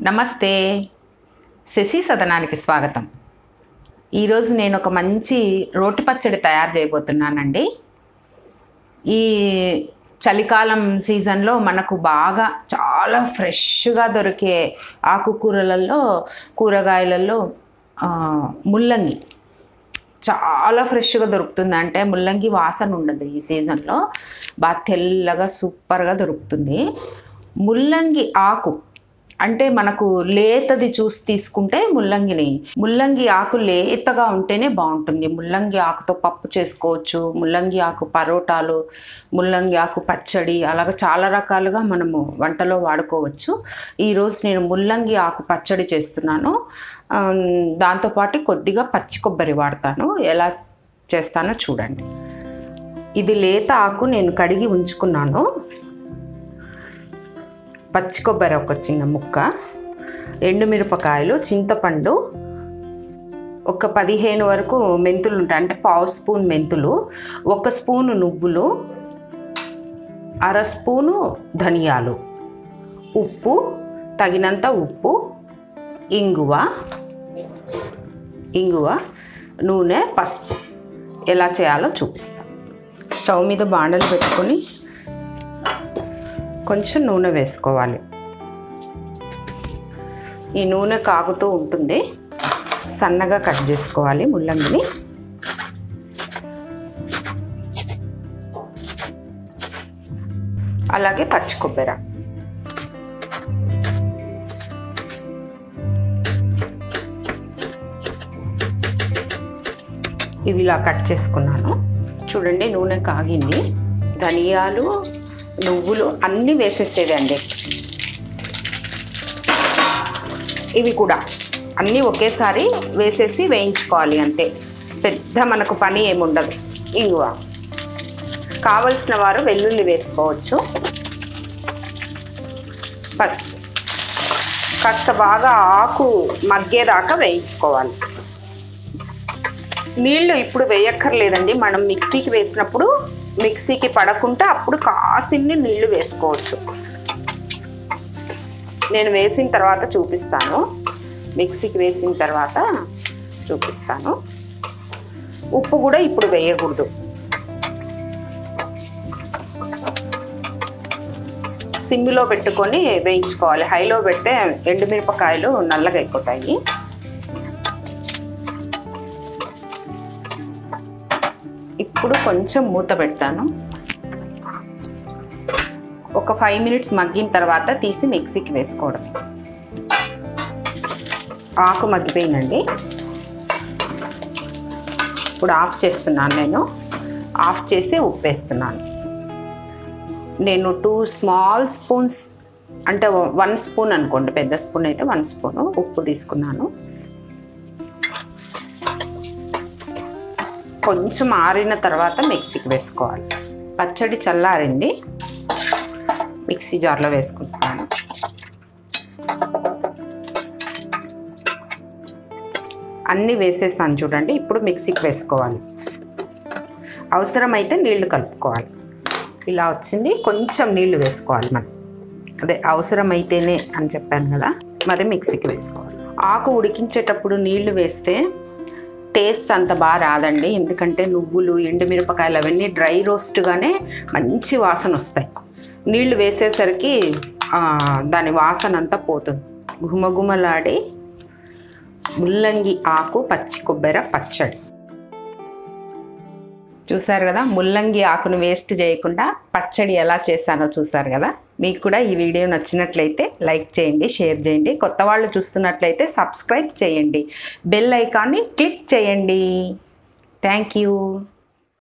నమస్తే శశి సదనానికి స్వాగతం ఈరోజు నేను ఒక మంచి రోటి పచ్చడి తయారు చేయబోతున్నానండి ఈ చలికాలం సీజన్లో మనకు బాగా చాలా ఫ్రెష్గా దొరికే ఆకుకూరలలో కూరగాయలలో ఆ, ముల్లంగి చాలా ఫ్రెష్గా దొరుకుతుంది అంటే ముల్లంగి వాసన ఉండదు ఈ సీజన్లో బాగా తెల్లగా సూపర్గా దొరుకుతుంది ముల్లంగి ఆకు అంటే మనకు లేతది చూసి తీసుకుంటే ముల్లంగిని ముల్లంగి ఆకు లేతగా ఉంటేనే బాగుంటుంది ముల్లంగి ఆకుతో పప్పు చేసుకోవచ్చు ముల్లంగి ఆకు పరోటాలు ముల్లంగి ఆకు పచ్చడి అలాగ చాలా రకాలుగా మనము వంటలో వాడుకోవచ్చు ఈరోజు నేను ముల్లంగి ఆకు పచ్చడి చేస్తున్నాను ఆమ్, దాంతోపాటు కొద్దిగా పచ్చి కొబ్బరి వాడతాను ఎలా చేస్తానో చూడండి ఇది లేత ఆకు నేను కడిగి ఉంచుకున్నాను పచ్చి కొబ్బరి ఒక చిన్న ముక్క ఎండుమిరపకాయలు చింతపండు ఒక పదిహేను వరకు మెంతులు ఉంటాయి అంటే పావు స్పూన్ మెంతులు ఒక స్పూను నువ్వులు అర స్పూను ధనియాలు ఉప్పు తగినంత ఉప్పు ఇంగువ ఇంగువ నూనె పసుపు ఎలా చేయాలో చూపిస్తాను స్టవ్ మీద బాండలు పెట్టుకొని కొంచెం నూనె వేసుకోవాలి ఈ నూనె కాగుతూ ఉంటుంది సన్నగా కట్ చేసుకోవాలి ముల్లంగిని అలాగే పచ్చి కొబ్బరి ఇవి ఇలా కట్ చేసుకున్నాను చూడండి నూనె కాగింది ధనియాలు నువ్వులు అన్నీ వేసేసేదండి ఇవి కూడా అన్నీ ఒకేసారి వేసేసి వేయించుకోవాలి అంతే పెద్ద మనకు పని ఏముండదు ఇంగువ కావలసిన వారు వెల్లుల్లి వేసుకోవచ్చు ఫస్ట్ కాస్త బాగా ఆకు మగ్గేదాకా వేయించుకోవాలి నీళ్లు ఇప్పుడు వేయక్కర్లేదండి మనం మిక్సీకి వేసినప్పుడు మిక్సీకి పడకుండా అప్పుడు కాసిన్ని నీళ్లు వేసుకోవచ్చు నేను వేసిన తర్వాత చూపిస్తాను మిక్సీకి వేసిన తర్వాత చూపిస్తాను ఉప్పు కూడా ఇప్పుడు వేయకూడదు సిమ్లో పెట్టుకొని వేయించుకోవాలి హైలో పెడితే ఎండుమిరపకాయలు నల్లగా అయిపోతాయి ఇప్పుడు కొంచెం మూత పెడతాను ఒక ఫైవ్ మినిట్స్ మగ్గిన తర్వాత తీసి మిక్సీకి వేసుకోవడం ఆకు మగ్గిపోయిందండి ఇప్పుడు ఆఫ్ చేస్తున్నాను నేను ఆఫ్ చేసి ఉప్పు వేస్తున్నాను నేను టూ స్మాల్ స్పూన్స్ అంటే వన్ స్పూన్ అనుకోండి పెద్ద స్పూన్ అయితే వన్ స్పూన్ ఉప్పు తీసుకున్నాను కొంచెం ఆరిన తర్వాత మిక్సీకి వేసుకోవాలి పచ్చడి చల్లారింది మిక్సీ జార్లో వేసుకుంటున్నాను అన్నీ వేసేసాను చూడండి ఇప్పుడు మిక్సీకి వేసుకోవాలి అవసరమైతే నీళ్లు కలుపుకోవాలి ఇలా వచ్చింది కొంచెం నీళ్లు వేసుకోవాలి మనం అదే అవసరమైతేనే అని చెప్పాను కదా మరి మిక్సీకి వేసుకోవాలి ఆకు ఉడికించేటప్పుడు నీళ్లు వేస్తే టేస్ట్ అంత బాగా రాదండి ఎందుకంటే నువ్వులు ఎండుమిరపకాయలు అవన్నీ డ్రై రోస్ట్గానే మంచి వాసన వస్తాయి నీళ్లు వేసేసరికి ఆ, దాని వాసన అంతా పోతుంది గుమగుమలాడి ముల్లంగి ఆకు పచ్చి కొబ్బరి పచ్చడి చూసారు కదా ముల్లంగి ఆకును వేస్ట్ చేయకుండా పచ్చడి ఎలా చేశానో చూసారు కదా మీకు కూడా ఈ వీడియో నచ్చినట్లయితే లైక్ చేయండి షేర్ చేయండి కొత్త వాళ్ళు చూస్తున్నట్లయితే సబ్స్క్రైబ్ చేయండి బెల్ ఐకాన్ని క్లిక్ చేయండి థ్యాంక్ యూ